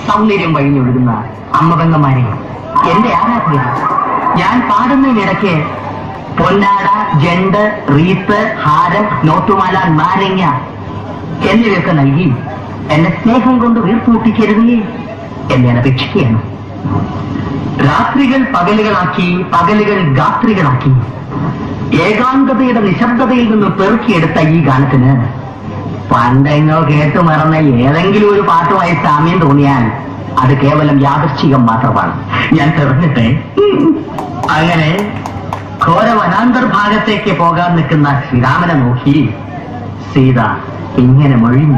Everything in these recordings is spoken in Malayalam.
സൗന്ദര്യം വഴിഞ്ഞൊഴുകുന്ന അമ്മപെങ്ങന്മാരെ എന്റെ ആരാധ്യ ഞാൻ പാടുന്നതിനിടയ്ക്ക് പൊന്നാട ജണ്ട് റീത്ത് ഹാരം നോട്ടുമാല നാരങ്ങ എന്നിവയൊക്കെ നൽകി എന്നെ സ്നേഹം കൊണ്ട് വീർപ്പൂട്ടിക്കരുതേ എന്ന് ഞാൻ അപേക്ഷിക്കുകയാണ് രാത്രികൾ പകലുകളാക്കി പകലുകൾ രാത്രികളാക്കി ഏകാന്തതയുടെ നിശബ്ദതയിൽ നിന്ന് പെറുക്കിയെടുത്ത ഈ ഗാനത്തിന് പണ്ടെങ്ങോ കേട്ടു മറന്ന ഏതെങ്കിലും ഒരു പാട്ടുമായി സാമ്യം തോന്നിയാൽ അത് കേവലം യാദൃശ്ചികം മാത്രമാണ് ഞാൻ തെറിഞ്ഞിട്ടെ അങ്ങനെ ഘോര വനാന്തർഭാഗത്തേക്ക് പോകാൻ നിൽക്കുന്ന ശ്രീരാമനെ നോക്കി സീത ഇങ്ങനെ മൊഴിഞ്ഞു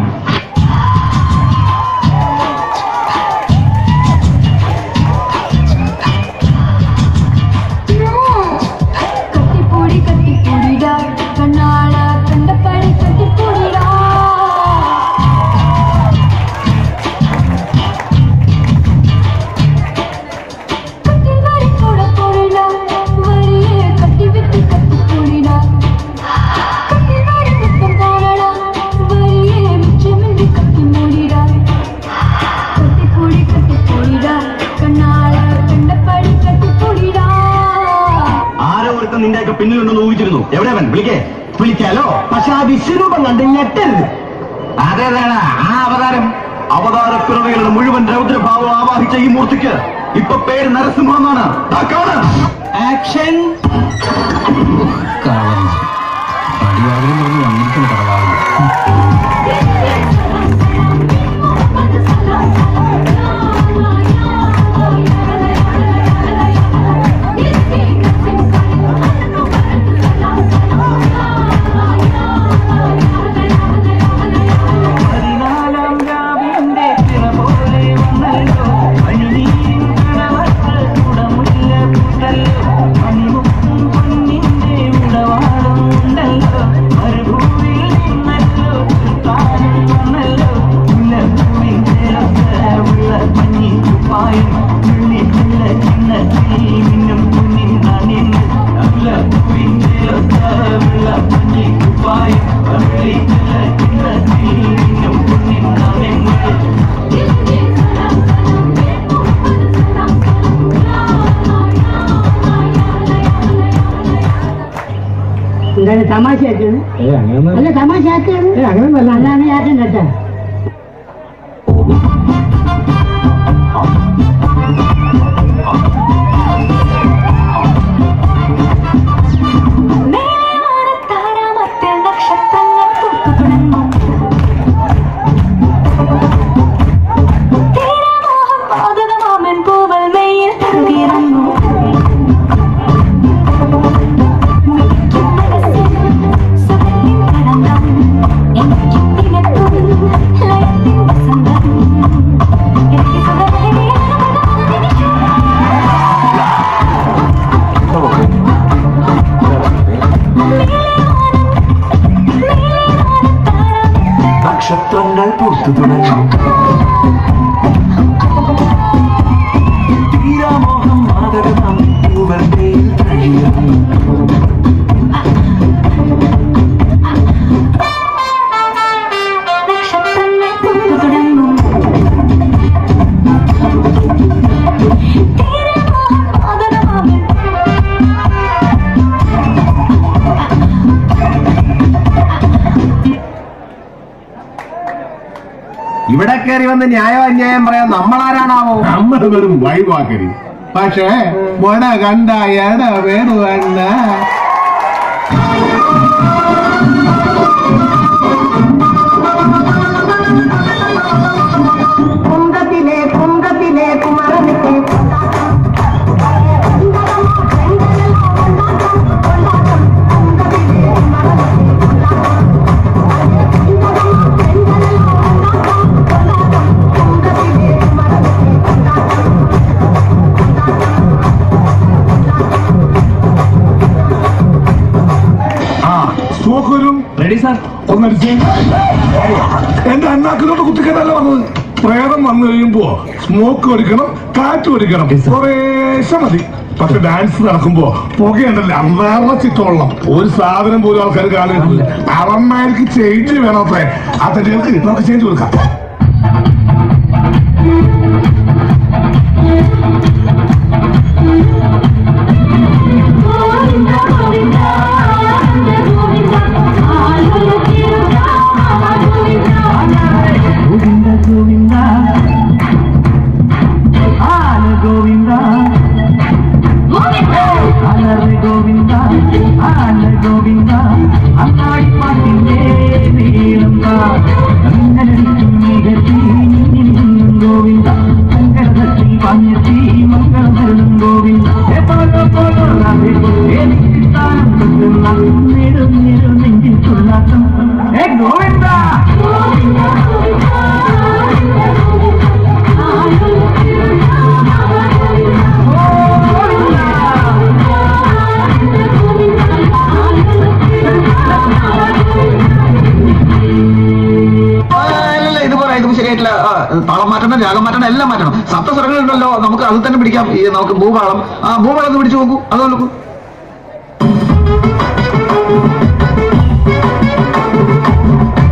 கட்டிப்பூடி கட்டிப்பூடிடா கண்ணால கண்டபடி கட்டிப்பூடிடா கட்டி வரி போட போறடா வரியே கட்டி விட்டு கட்டிப்பூடிடா கட்டி வரி முத்தம் போடடா வரியே மிச்சமின்றி கட்டி மூடிடா கட்டிப்பூடி கட்டிப்பூடிடா கண்ணால கண்டபடி கட்டிப்பூடிடா ആരോ ഒരുത്തൻ നിന്റെയൊക്കെ പിന്നിലുണ്ടെന്ന് ഊഹിച്ചിരുന്നു എവിടെ അവൻ വിളിക്കേ വിളിക്കാലോ പക്ഷെ ആ വിശ്വരൂപം കണ്ട് ഞെട്ടരുത് അതേതാണ് ആ അവതാരം അവതാരപ്പിറവികളുടെ മുഴുവൻ രൗദ്രഭാവം ആവാഹിച്ച ഈ മൂർത്തിക്ക് ഇപ്പൊ പേര് നരസിംഹ എന്നാണ് ദാ കാണ്. ആക്ഷൻ പതിനാലാം രാവിന്റെ പിറ പോലെ വന്നല്ലോ പനിനീരിൻ കടവത്ത് കുടമുല്ല പൂത്തല്ലോ മണിമുത്തും പൊന്നിന്റെ ഉടവാടും ഉണ്ടല്ലോ മരുഭൂമിയിൽ നിന്നല്ലോ സുൽത്താനും വന്നല്ലോ മുല്ലപ്പൂവിൻ ചേർത്ത് ഉള്ള മഞ്ഞി കുപ്പായം ഉള്ളി ചില്ല ചിന്നത്തിൽ മിന്നും പൊന്നിൻ നാണ്യങ്ങൾ മുല്ലപ്പൂവിൻ ചേർത്ത് ഉള്ള മഞ്ഞി കുപ്പായം ഉള്ളി ചില്ല ചിന്നത്തിൽ മിന്നും പൊന്നിൻ നാണ്യങ്ങൾ എന്താണ് തമാശ ആക്കാണ് അല്ല തമാശ ആക്കാണ് അങ്ങനെ അല്ലാതെ ആക്കാൻ കേട്ടാ താരാമത്തിൽ നക്ഷത്രങ്ങൾ പൂത്തുതുടങ്ങും തീരമോഹം പാതകമാമൻ പൂവൽ മെയ്യിൽ തഴുകിയിറങ്ങും മിടിക്കും മനസ്സിൽ സുഖത്തിൻ തരംഗം എനിക്ക് തികട്ടും ലയത്തിൻ വസന്തം എനിക്ക് നക്ഷത്രങ്ങൾ പൂത്തു തുടങ്ങി തീരാമോഹം മാതകമാം പൂവൽ മേൽ തഴിയിറങ്ങി നക്ഷത്രങ്ങൾ പൂത്തുതുടങ്ങും തീരമോഹം പാതകമാമൻ ഇവിടെ കയറി വന്ന് ന്യായം അന്യായം പറയാൻ നമ്മളാരാണാവോ നമ്മൾ വെറും വഴിവാക്കരി പക്ഷേ മൊട കണ്ട എട വേടുവണ്ണ കുന്തത്തിലെ കുന്തത്തിലെ കുമരനിക്ക് ആ സോക്കരും റെഡി സാർ ഒന്നടിച്ച് എന്റെ അണ്ണാക്കിലോട്ട് കുത്തിക്കാനല്ല പറഞ്ഞത് പ്രേതം വന്നു കഴിയുമ്പോ സ്മോക്ക് ഒടിക്കണം കാറ്റ് ഒടിക്കണം കുറേശ്ശെ മതി പക്ഷെ ഡാൻസ് നടക്കുമ്പോ പുകയുണ്ടല്ലോ അന്നാറ ചിത്തോളം ഒരു സാധനം പോലും ആൾക്കാർ കാണുന്നില്ല അവന്മാർക്ക് ചേഞ്ച് വേണം അത്രേ ആ തടികൾക്ക് നമുക്ക് ചേഞ്ച് കൊടുക്കാം ഗോവിന്ദ ആല ഗോവിന്ദ അലറി ഗോവിന്ദ ആല ഗോവിന്ദ അങ്ങാടി പാട്ടിന്റെ നീളം അങ്ങനടിക്കും മികത്തി ഗോവിന്ദ സങ്കടത്തിൽ പഞ്ഞെത്തി മംഗളം തരുണം ഗോവിന്ദ ഏ പോലോ പോലോ രാധേ എനിക്ക് സ്ഥാനം കിട്ടുന്ന നെടും നെടും നെഞ്ചിൽ ചൊല്ലാട്ടം ഏ ഗോവിന്ദ ആ, ഇല്ല, ഇത് പോരാ ഇത് ശരിയായിട്ടില്ല ആ, താളം മാറ്റണം രാഗം മാറ്റണം എല്ലാം മാറ്റണം സപ്തസ്വരങ്ങളുണ്ടല്ലോ നമുക്ക് അത് തന്നെ പിടിക്കാം ഈ നമുക്ക് ഭൂപാളം ആ ഭൂപാളം ഒന്ന് പിടിച്ചു നോക്കൂ അത് നോക്കൂ ആ